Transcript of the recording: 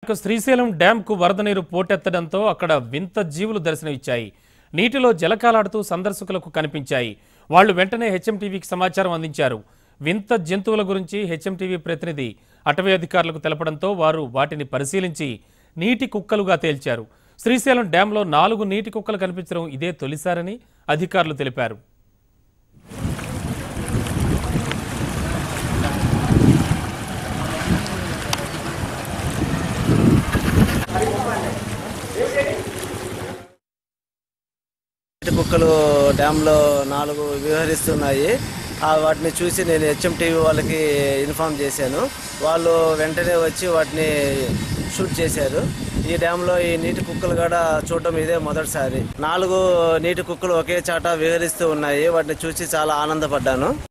ఇక శ్రీశైలం డ్యాంకు వరద నీరు పోటెత్తడంతో అక్కడ వింత జీవులు దర్శనమిచ్చాయి నీటిలో జలకాలాడుతూ సందర్శకులకు కనిపించాయి వాళ్ళు వెంటనే హెచ్ఎం టీవీకి సమాచారం అందించారు వింత జంతువుల గురించి హెచ్ఎం టీవీ ప్రతినిధి అటవీ అధికారులకు తెలపడంతో వారు వాటిని పరిశీలించి నీటి కుక్కలుగా తేల్చారు శ్రీశైలం డ్యాంలో నాలుగు నీటి కుక్కలు కనిపించడం ఇదే తొలిసారని అధికారులు తెలిపారు నీటి కుక్కలు డ్యాంలో నాలుగు విహరిస్తున్నాయి ఆ వాటిని చూసి నేను హెచ్ఎం టీవీ వాళ్ళకి ఇన్ఫామ్ చేశాను వాళ్ళు వెంటనే వచ్చి వాటిని షూట్ చేశారు ఈ డ్యాంలో ఈ నీటి కుక్కలు కూడా చూడటం ఇదే మొదటిసారి నాలుగు నీటి కుక్కలు ఒకే చాట విహరిస్తూ ఉన్నాయి వాటిని చూసి చాలా ఆనందపడ్డాను